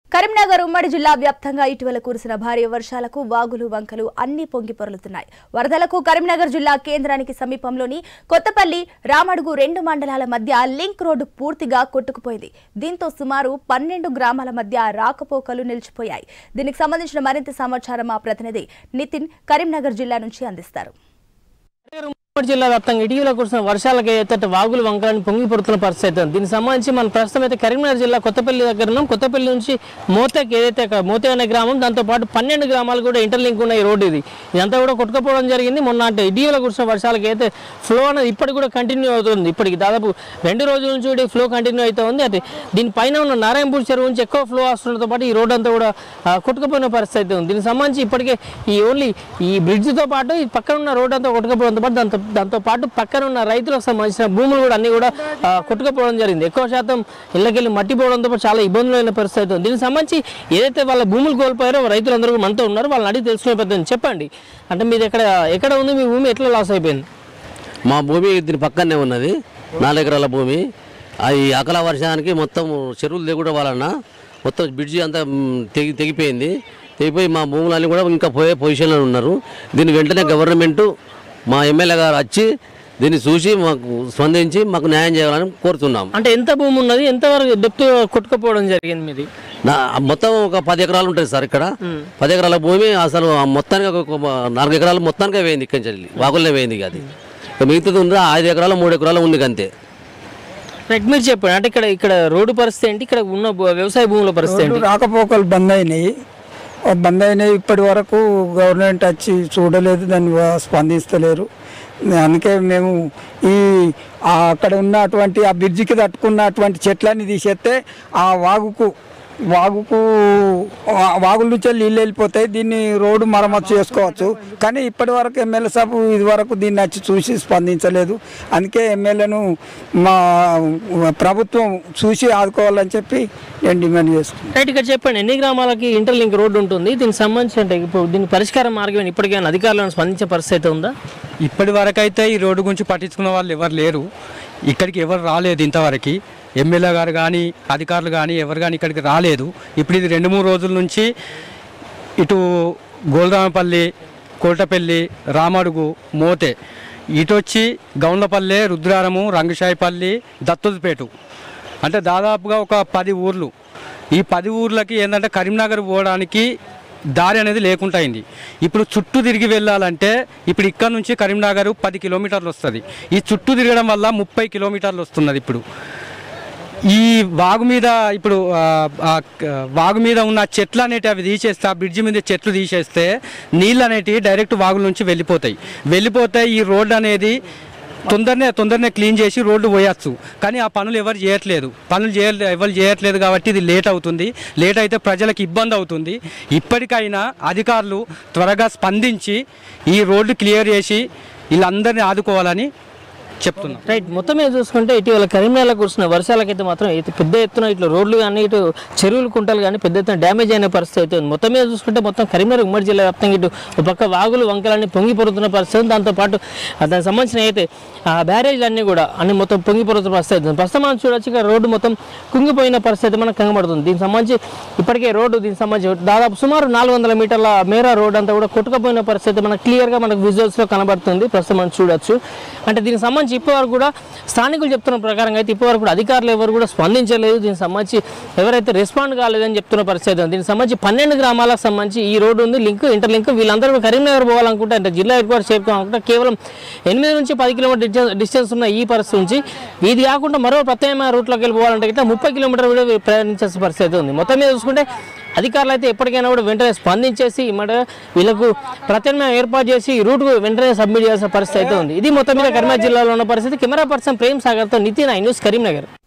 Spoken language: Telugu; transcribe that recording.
కరీంనగర్ ఉమ్మడి జిల్లా వ్యాప్తంగా ఇటీవల కురిసిన భారీ వర్షాలకు వాగులు వంకలు అన్ని పొంగి పొరలుతున్నాయి వరదలకు కరీంనగర్ జిల్లా కేంద్రానికి సమీపంలోని కొత్తపల్లి రామడుగు రెండు మండలాల మధ్య లింక్ రోడ్డు పూర్తిగా కొట్టుకుపోయింది దీంతో సుమారు పన్నెండు గ్రామాల మధ్య రాకపోకలు నిలిచిపోయాయి దీనికి సంబంధించిన మరింత సమాచారం మా ప్రతినిధి నితిన్ కరీంనగర్ జిల్లా నుంచి అందిస్తారు ఉమ్మడి జిల్లా వ్యాప్తంగా ఇటీవల కురిసిన వర్షాలకు ఏదైతే వాగులు వంకలను పొంగి పడుతున్న పరిస్థితి ఉంది. దీనికి సంబంధించి మనం ప్రస్తుతం అయితే కరీంనగర్ జిల్లా కొత్తపల్లి దగ్గర ఉన్నాం కొత్తపల్లి నుంచి మోతకి ఏదైతే అక్కడ మోతే అనే గ్రామం దాంతో పాటు పన్నెండు గ్రామాలు కూడా ఇంటర్లింక్ ఉన్న ఈ రోడ్డు ఇది ఇదంతా కూడా కొట్టుకుపోవడం జరిగింది మొన్న అంటే ఇటీవల కురిసిన వర్షాలకు అయితే ఫ్లో అనేది ఇప్పటికి కూడా కంటిన్యూ అవుతుంది ఇప్పటికి దాదాపు రెండు రోజుల నుంచి కూడా ఫ్లో కంటిన్యూ అవుతా ఉంది అయితే దీనిపైన ఉన్న నారాయణపూర్ చెరువు నుంచి ఎక్కువ ఫ్లో వస్తుండటంతో పాటు ఈ రోడ్ అంతా కూడా ఆ, కొట్టుకుపోయిన పరిస్థితి ఉంది దీనికి సంబంధించి ఇప్పటికే ఈ ఓన్లీ ఈ బ్రిడ్జ్తో పాటు ఈ పక్కన ఉన్న రోడ్ అంతా కొట్టుకుపోవడంతో పాటు దాంతో దాంతో పాటు పక్కన ఉన్న రైతులకు సంబంధించిన భూములు కూడా అన్ని కూడా ఆ, కొట్టుకుపోవడం జరిగింది ఎక్కువ శాతం ఇళ్ళకెళ్ళి మట్టి పోవడంతో పాటు చాలా ఇబ్బందులైన పరిస్థితి ఉంది దీనికి సంబంధించి ఏదైతే వాళ్ళ భూములు కోల్పోయారో రైతులందరూ కూడా మనతో ఉన్నారు వాళ్ళని అడిగి తెలుసుకునే పెద్ద చెప్పండి అంటే మీది ఎక్కడ ఎక్కడ ఉంది మీ భూమి ఎట్లా లాస్ అయిపోయింది మా భూమి దీని పక్కనే ఉన్నది నాలుగు ఎకరాల భూమి అది అకల వర్షానికి మొత్తం చెరువులు దిగుట వలన మొత్తం బ్రిడ్జి అంతా మ్, తెగి తెగిపోయింది తెగిపోయి మా భూములన్నీ కూడా ఇంకా పోయే పొజిషన్లో ఉన్నారు దీన్ని వెంటనే గవర్నమెంట్ మా ఎమ్మెల్యే గారు వచ్చి దీన్ని చూసి మాకు స్పందించి మాకు న్యాయం చేయాలని కోరుతున్నాం అంటే ఎంత భూమి ఉన్నది ఎంతవరకు డెప్త్ కొట్టుకుపోవడం జరిగింది మీది నా మొత్తం ఒక పది ఎకరాలు ఉంటుంది సార్ ఇక్కడ పది ఎకరాల భూమి అసలు ఆ మొత్తానికి ఒక ఒక నాలుగు ఎకరాలు మొత్తానికే వేయింది ఇక్కడి నుంచి వెళ్ళి వాగులనే వేయింది ఇక అది ఇక మిగతాది ఉంది ఐదు ఎకరాలు మూడు ఎకరాలు ఉంది ఇక అంతే రైట్ మీరు చెప్పండి అంటే ఇక్కడ ఇక్కడ రోడ్డు పరిస్థితి ఏంటి ఇక్కడ ఉన్న భూ- వ్యవసాయ భూముల పరిస్థితి ఏంటి రాకపోకలు బంద్ అయినాయి ఆ బంద్ అయినాయి ఇప్పటి వరకు గవర్నమెంట్ వచ్చి చూడలేదు దాన్ని వా- స్పందిస్తలేరు అందుకే మేము ఈ ఆ అక్కడ ఉన్నటువంటి ఆ బ్రిడ్జికి తట్టుకున్నటువంటి చెట్లన్నీ తీసేస్తే ఆ వాగుకు వాగుకు వా- వాగుల నుంచి నీళ్ళు వెళ్ళిపోతాయి దీన్ని రోడ్డు మరమ్మతు చేసుకోవచ్చు కానీ ఇప్పటి వరకు ఎమ్మెల్యే సభ ఇది వరకు దీన్ని వచ్చి చూసి స్పందించలేదు అందుకే ఎమ్మెల్యేను మా ప్రభుత్వం చూసి ఆదుకోవాలని చెప్పి నేను డిమాండ్ చేస్తున్నాను రైట్ ఇక్కడ చెప్పండి ఎన్ని గ్రామాలకి ఇంటర్లింక్ రోడ్డు ఉంటుంది దీనికి సంబంధించి అంటే ఇప్పుడు దీని పరిష్కార మార్గం ఏంటి? ఇప్పటికైనా అధికారులను స్పందించే పరిస్థితి ఉందా ఇప్పటి వరకు అయితే ఈ రోడ్డు గురించి పట్టించుకున్న వాళ్ళు ఎవరు లేరు ఇక్కడికి ఎవరు రాలేదు ఇంతవరకు ఎమ్మెల్యే గారు కానీ అధికారులు కానీ ఎవరు కానీ ఇక్కడికి రాలేదు ఇప్పుడు ఇది రెండు మూడు రోజుల నుంచి ఇటు గోల్రామపల్లి కోటపల్లి రామడుగు మోతే ఇటు వచ్చి గౌండ్లపల్లె రుద్రారము రంగశాయిపల్లి దత్తోజుపేట అంటే దాదాపుగా ఒక పది ఊర్లు ఈ పది ఊర్లకి ఏంటంటే కరీంనగర్ పోవడానికి దారి అనేది లేకుండా అయింది ఇప్పుడు చుట్టూ తిరిగి వెళ్ళాలంటే ఇప్పుడు ఇక్కడ నుంచి కరీంనగర్ పది కిలోమీటర్లు వస్తుంది ఈ చుట్టూ తిరగడం వల్ల ముప్పై కిలోమీటర్లు వస్తున్నది ఇప్పుడు ఈ వాగు మీద ఇప్పుడు ఆ, ఆ, క- వాగు మీద ఉన్న చెట్లు అనేటివి అవి తీసేస్తే ఆ బ్రిడ్జి మీద చెట్లు తీసేస్తే నీళ్ళు అనేటివి డైరెక్ట్ వాగుల నుంచి వెళ్ళిపోతాయి వెళ్ళిపోతే ఈ రోడ్డు అనేది తొందరనే తొందరనే క్లీన్ చేసి రోడ్డు పోయచ్చు కానీ ఆ పనులు ఎవరు చేయట్లేదు పనులు చేయ ఎవరు చేయట్లేదు కాబట్టి ఇది లేట్ అవుతుంది లేట్ అయితే ప్రజలకు ఇబ్బంది అవుతుంది ఇప్పటికైనా అధికారులు త్వరగా స్పందించి ఈ రోడ్డు క్లియర్ చేసి వీళ్ళందరినీ ఆదుకోవాలని చెప్తున్నాం రైట్ మొత్తం మీద చూసుకుంటే ఇటీవల కరీంనగర్లో కురిసిన వర్షాలకైతే మాత్రం అయితే పెద్ద ఎత్తున ఇట్లా రోడ్లు కానీ ఇటు చెరువులు కుంటలు కానీ పెద్ద ఎత్తున డ్యామేజ్ అయిన పరిస్థితి అయితే ఉంది మొత్తం మీద చూసుకుంటే మొత్తం కరీంనగర్ ఉమ్మడి జిల్లా వ్యాప్తంగా ఇటు ఒక పక్క వాగులు వంకలన్నీ పొంగి పొరుతున్న పరిస్థితి ఉంది. దాంతోపాటు ఆ దానికి సంబంధించిన అయితే ఆ బ్యారేజ్లు అన్నీ కూడా అన్ని మొత్తం పొంగి పొరుతున్న పరిస్థితి ఉంది. ప్రస్తుతం మనం చూడొచ్చు ఇక్కడ రోడ్డు మొత్తం కుంగిపోయిన పరిస్థితి మనకు కనబడుతుంది దీనికి సంబంధించి ఇప్పటికే రోడ్డు దీనికి సంబంధించి దాదాపు సుమారు నాలుగు వందల మీటర్ల మేర రోడ్ అంతా కూడా కొట్టుకుపోయిన పరిస్థితి మనకు క్లియర్గా మనకు విజువల్స్లో కనబడుతుంది ప్రస్తుతం మనం చూడొచ్చు అంటే దీనికి సంబంధించి ఇప్పటివరకు కూడా స్థానికులు చెప్తున్న ప్రకారంగా అయితే ఇప్పటివరకు కూడా అధికారులు ఎవరు కూడా స్పందించలేదు దీనికి సంబంధించి ఎవరైతే రెస్పాండ్ కాలేదని చెప్తున్న పరిస్థితి ఉంది దీనికి సంబంధించి పన్నెండు గ్రామాలకు సంబంధించి ఈ రోడ్డు ఉంది లింక్ ఇంటర్ లింక్ వీళ్ళందరూ కూడా కరీంనగర్ పోవాలనుకుంటే అంటే జిల్లా హెడ్ క్వార్టర్ చేరుకోవాలనుకుంటే కేవలం ఎనిమిది నుంచి పది కిలోమీటర్ డిస్టెన్స్ డిస్టెన్స్ ఉన్న ఈ పరిస్థితి నుంచి ఇది కాకుండా మరో ప్రత్యామ్నాయ రూట్లోకి వెళ్ళి పోవాలంటే ఇట్లా ముప్పై కిలోమీటర్ కూడా ప్రయాణించాల్సిన పరిస్థితి ఉంది మొత్తం మీద చూసుకుంటే అధికారులు అయితే ఎప్పటికైనా కూడా వెంటనే స్పందించేసి మన వీళ్ళకు ప్రత్యామ్నాయం ఏర్పాటు చేసి ఈ రూట్ వెంటనే సబ్మిట్ చేయాల్సిన పరిస్థితి అయితే ఉంది ఇది మొత్తం మీద కరీంనగర్ జిల్లాలో ఉన్న పరిస్థితి కెమెరా పర్సన్ ప్రేమ్ సాగర్తో నితిన్ ఐ న్యూస్ కరీంనగర్